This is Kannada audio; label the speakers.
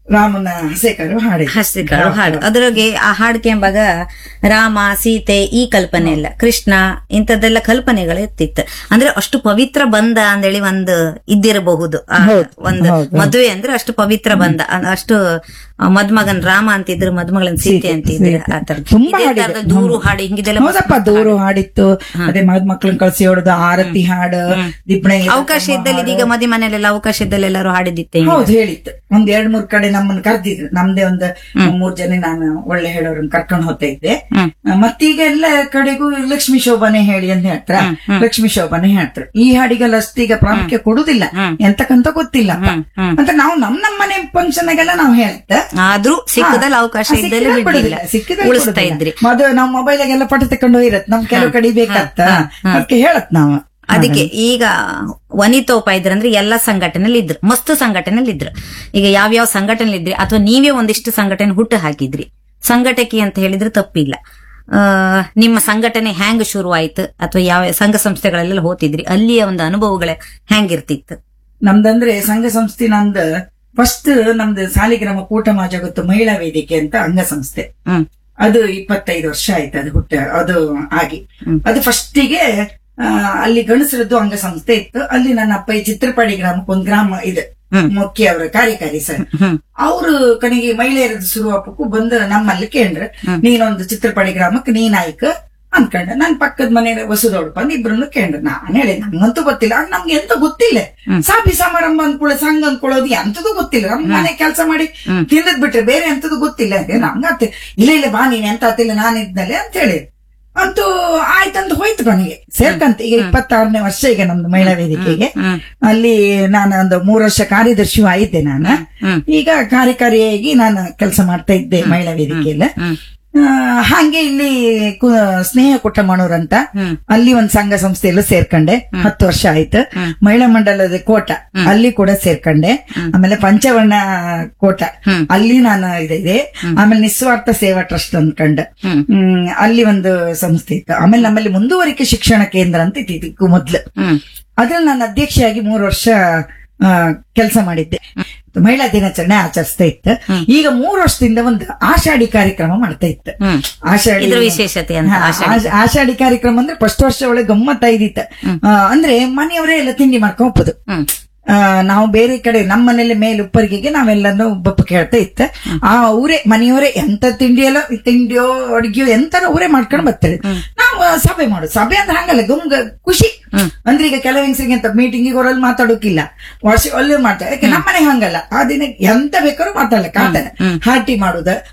Speaker 1: ರಾಮನ ಹಸೆಕಾರು ಹಾಡಿದ್ರು
Speaker 2: ಹಸ್ತಿಕಾರು ಹಾಡು ಅದ್ರೊಳಗೆ ಆ ಹಾಡು ಕೇಂಬಾಗ ರಾಮ ಸೀತೆ ಈ ಕಲ್ಪನೆ ಇಲ್ಲ ಕೃಷ್ಣ ಇಂಥದ್ದೆಲ್ಲ ಕಲ್ಪನೆಗಳು ಇರ್ತಿತ್ತು ಅಂದ್ರೆ ಅಷ್ಟು ಪವಿತ್ರ ಬಂಧ ಅಂದೇಳಿ ಒಂದು ಇದ್ದಿರಬಹುದು ಆ ಒಂದು ಮದುವೆ ಅಂದ್ರೆ ಅಷ್ಟು ಪವಿತ್ರ ಬಂಧ ಅ- ಅಷ್ಟು ಆ, ಮದ್ಮಗನ್ ರಾಮ ಅಂತಿದ್ರು ಮದ್ಮಗಳನ್ ಸೀತೆ ಅಂತಿದ್ರು ಆತರ
Speaker 1: ತುಂಬಾ
Speaker 2: ಇದೇ
Speaker 1: ಹಾಡಿದೆ.
Speaker 2: ತರದ ದೂರು ಹಾಡು ಹಿಂಗಿದೆಲ್ಲ
Speaker 1: ಹೌದಪ್ಪ ದೂರು ಹಾಡಿತ್ತು ಅದೇ ಮದ್ ಮಕ್ಳನ್ನ ಕಳ್ಸಿ ಹೊಡೆದು ಆರತಿ ಹಾಡು ದಿಪ್ಪಣೆ
Speaker 2: ಅವಕಾಶ ಇದ್ದಲ್ಲಿ ಇದೀಗ ಮದಿ ಮನೆಯಲ್ಲೆಲ್ಲ ಅವಕಾಶ ಇದ್ದಲ್ಲಿ ಎಲ್ಲರೂ ಹಾಡಿದಿತ್ತೆ
Speaker 1: ಹೌದು ಹೇಳಿತ್ತು ಒಂದ್ ಎರಡ್ ಮೂರ್ ಕಡೆ ನಮ್ಮನ್ನ ಕರ್ದಿದ್ರು ನಮ್ದೇ ಒಂದು ಮೂರ್ ಜನ ನಾನು ಒಳ್ಳೆ ಹೇಳೋರನ್ನ ಕರ್ಕೊಂಡು ಹೋಗ್ತಾ ಇದ್ದೆ ಮತ್ತೀಗ ಎಲ್ಲ ಕಡೆಗೂ ಲಕ್ಷ್ಮೀ ಶೋಭಾನೆ ಹೇಳಿ ಅಂತ ಹೇಳ್ತಾರ ಲಕ್ಷ್ಮೀ ಶೋಭಾನೆ ಹೇಳ್ತಾರೆ ಈ ಹಾಡಿಗೆಲ್ಲ ಅಷ್ಟೀಗ ಪ್ರಾಮುಖ್ಯ ಕೊಡುದಿಲ್ಲ ಎಂತಕ್ಕಂತ ಗೊತ್ತಿಲ್ಲ ಅಂತ ನಾವು ನಮ್ ನಮ್ಮ ಮನೆ ಫಂಕ್ಷನ್ ಗೆಲ್ಲ ನಾವು ಹೇಳ್ತೆ
Speaker 2: ಆದ್ರೂ ಸಿಕ್ಕದಲ್ಲಿ ಅವಕಾಶ ಇದ್ದಲ್ಲಿ ಬಿಡ್ಲಿಲ್ಲ ಉಳಿಸ್ತಾ ಇದ್ರಿ
Speaker 1: ಮದುವೆ ನಾವ್ ಮೊಬೈಲಾಗೆಲ್ಲ ಪಟ ತಕೊಂಡು ಇರತ್ ನಮ್ ಕೆಲವು ಕಡೆ ಬೇಕತ್ತ ಅದಕ್ಕೆ ಹೇಳತ್ ನಾವು
Speaker 2: ಅದಕ್ಕೆ ಈಗ ವನಿತೋಪ ಇದ್ರಂದ್ರೆ ಎಲ್ಲ ಸಂಘಟನೆಯಲ್ಲಿ ಇದ್ರು ಮಸ್ತ್ ಸಂಘಟನೆಯಲ್ಲಿ ಇದ್ರು ಈಗ ಯಾವ್ಯಾವ ಸಂಘಟನೆ ಇದ್ರಿ ಅಥವಾ ನೀವೇ ಒಂದಿಷ್ಟು ಸಂಘಟನೆ ಹುಟ್ಟು ಹಾಕಿದ್ರಿ ಸಂಘಟಕಿ ಅಂತ ಹೇಳಿದ್ರೆ ತಪ್ಪಿಲ್ಲ ಆ, ನಿಮ್ಮ ಸಂಘಟನೆ ಹ್ಯಾಂಗ್ ಶುರುವಾಯ್ತು ಅಥವಾ ಯಾವ ಸಂಘ ಸಂಸ್ಥೆಗಳೆಲ್ಲ ಹೋತಿದ್ರಿ ಅಲ್ಲಿಯ ಒಂದು ಅನುಭವಗಳ ಹ್ಯಾಂಗಿರ್ತಿತ್ತು
Speaker 1: ನಮ್ದಂದ್ರೆ ಸಂಘ ಸಂಸ್ಥೆ ನಂದು ಫಸ್ಟ್ ನಮ್ದು ಸಾಲಿಗ್ರಾಮ ಕೂಟಮ ಜಗತ್ತು ಮಹಿಳಾ ವೇದಿಕೆ ಅಂತ ಅಂಗಸಂಸ್ಥೆ
Speaker 2: ಹ್ಮ್
Speaker 1: ಅದು ಇಪ್ಪತ್ತೈದು ವರ್ಷ ಆಯ್ತು ಅದು ಹುಟ್ಟ ಅದು ಆಗಿ ಅದು ಫಸ್ಟಿಗೆ ಅಲ್ಲಿ ಗಣಸರದ್ದು ಅಂಗಸಂಸ್ಥೆ ಇತ್ತು ಅಲ್ಲಿ ನನ್ನ ಅಪ್ಪ ಈ ಚಿತ್ರಪಾಡಿ ಗ್ರಾಮಕ್ಕೆ ಒಂದು ಗ್ರಾಮ ಇದೆ
Speaker 2: ಹ್ಮ್.
Speaker 1: ಮುಖ್ಯ ಅವರ ಕಾರ್ಯಕಾರಿ ಸರ್
Speaker 2: ಹ್ಮ್
Speaker 1: ಅವರು ಕಣಿಗೆ ಮಹಿಳೆಯರದ್ದು ಶುರುವಾಪಕ್ಕೂ ಬಂದು ನಮ್ಮಲ್ಲಿ ಕೇಂದ್ರ ನೀನೊಂದು ಚಿತ್ರಪಾಡಿ ಗ್ರಾಮಕ್ಕೆ ನೀ ನಾಯಕ ಅನ್ಕೊಂಡೆ ನನ್ ಪಕ್ಕದ ಮನೆ ವಸುದೋಡು ಬಂದು ಇಬ್ರನ್ನು ಕೇಂದ್ರ ನಾನ್ ಹೇಳಿ ನಂಗಂತೂ ಗೊತ್ತಿಲ್ಲ ಆಗ ನಮ್ಗೆ ಎಂತ ಗೊತ್ತಿಲ್ಲ ಸಾಬಿ ಸಮಾರಂಭ ಅನ್ಕೊಳ್ಳೋ ಸಂಘ ಅನ್ಕೊಳ್ಳೋದು ಎಂತದೂ ಗೊತ್ತಿಲ್ಲ ನಮ್ ಮನೆ ಕೆಲಸ ಮಾಡಿ ತಿಂದದ್ ಬಿಟ್ರೆ ಬೇರೆ ಎಂತದೂ ಗೊತ್ತಿಲ್ಲ ಏ, ನಮ್ಗತ್ತೆ ಇಲ್ಲ ಇಲ್ಲ ಬಾ ನೀನ್ ಎಂತ ಆತಿಲ್ಲ ನಾನು ಇದ್ನಲೆ ಅಂತ ಹೇಳಿ ಅಂತೂ ಆಯ್ತಂತ ಹೋಯ್ತು ಕೊನೆಗೆ ಸೇರ್ಕಂತ ಈಗ ಇಪ್ಪತ್ತಾರನೇ ವರ್ಷ ಈಗ ನಮ್ದು ಮಹಿಳಾ ವೇದಿಕೆಗೆ ಅಲ್ಲಿ ನಾನು ಒಂದು ಮೂರು ವರ್ಷ ಕಾರ್ಯದರ್ಶಿಯೂ ಆಗಿದ್ದೆ ನಾನು ಈಗ ಕಾರ್ಯಕಾರಿಯಾಗಿ ನಾನು ಕೆಲಸ ಮಾಡ್ತಾ ಇದ್ದೆ ಮಹಿಳಾ ವೇದಿಕೆಯಲ್ಲಿ ಆ, ಹಾಗೆ ಇಲ್ಲಿ ಕು- ಸ್ನೇಹ ಕುಟಮಣೂರ್ ಅಂತ ಅಲ್ಲಿ ಒಂದ್ ಸಂಘ ಸಂಸ್ಥೆಯಲ್ಲೂ ಸೇರ್ಕೊಂಡೆ ಹತ್ತು ವರ್ಷ ಆಯ್ತು ಮಹಿಳಾ ಮಂಡಲದ ಕೋಟ ಅಲ್ಲಿ ಕೂಡ ಸೇರ್ಕೊಂಡೆ ಆಮೇಲೆ ಪಂಚವರ್ಣ ಕೋಟ ಅಲ್ಲಿ ನಾನು ಇದೆ ಆಮೇಲೆ ನಿಸ್ವಾರ್ಥ ಸೇವಾ ಟ್ರಸ್ಟ್ ಅನ್ಕೊಂಡೆ ಹ್ಮ್ ಅಲ್ಲಿ ಒಂದು ಸಂಸ್ಥೆ ಇತ್ತು ಆಮೇಲೆ ನಮ್ಮಲ್ಲಿ ಮುಂದುವರಿಕೆ ಶಿಕ್ಷಣ ಕೇಂದ್ರ ಅಂತ ಇತ್ತು ಇದಕ್ಕೂ ಮೊದ್ಲು
Speaker 2: ಹ್ಮ್
Speaker 1: ಅದ್ರಲ್ಲಿ ನಾನು ಅಧ್ಯಕ್ಷೆಯಾಗಿ ಮೂರು ವರ್ಷ ಕೆಲಸ ಮಾಡಿದ್ದೆ ಮಹಿಳಾ ದಿನಾಚರಣೆ ಆಚರಿಸ್ತಾ ಇತ್ತು ಈಗ ಮೂರು ವರ್ಷದಿಂದ ಒಂದು ಆಷಾಢಿ ಕಾರ್ಯಕ್ರಮ ಮಾಡ್ತಾ ಇತ್ತು
Speaker 2: ಹ್ಮ್
Speaker 1: ಆಷಾಢಿ
Speaker 2: ಇದ್ರ ವಿಶೇಷತೆ ಅಂತ
Speaker 1: ಹಾ, ಆಷ- ಆಷಾಢಿ ಕಾರ್ಯಕ್ರಮ ಅಂದ್ರೆ ಫಸ್ಟ್ ವರ್ಷ ಒಳ್ಳೆ ಗಮ್ಮತ್ತ ಇದಿತ್ತು ಆ, ಅಂದ್ರೆ ಮನೆಯವರೇ ಎಲ್ಲ ತಿಂಡಿ ಮಾಡ್ಕೊಂಡ್ ಹೋಗ್ಬೋದು
Speaker 2: ಹ್ಮ್
Speaker 1: ಆ, ನಾವು ಬೇರೆ ಕಡೆ ನಮ್ಮ ಮನೇಲಿ ಮೇಲೆ ಉಪ್ಪರಿಗೆಗೆ ನಾವೆಲ್ಲನೂ ಬಪ್ಪ ಕೇಳ್ತಾ ಇತ್ತು ಆ ಊರೇ ಮನೆಯವರೇ ಎಂತ ತಿಂಡಿ ಎಲ್ಲ ತಿಂಡಿಯೋ ಅಡ್ಗೆಯೋ ಎಂತಾರ ಊರೇ ಮಾಡ್ಕೊಂಡು ಬರ್ತಾರೆ ನಾವು ಆ, ಸಭೆ ಮಾಡೋದು ಸಭೆ ಅಂದ್ರೆ ಹಂಗಲ್ಲ ಗುಮ್ಗ ಖುಷಿ ಅಂದ್ರೆ ಈಗ ಕೆಲವು ಹೆಂಗಸರಿಗೆ ಅಂತ ಮೀಟಿಂಗಿಗೆ ಹೊರಲ್ಲಿ ಮಾತಾಡೋಕಿಲ್ಲ ವರ್ಷ ಅಲ್ಲಿ ಮಾಡ್ತಾರೆ ಯಾಕೆ ನಮ್ಮನೆ ಹಂಗಲ್ಲ ಆ ದಿನ ಎಂತ ಬೇಕಾದ್ರೂ ಮಾತಾಡಲ್ಲ ಕಾತಾನೆ ಹಾಟಿ ಮಾಡುದ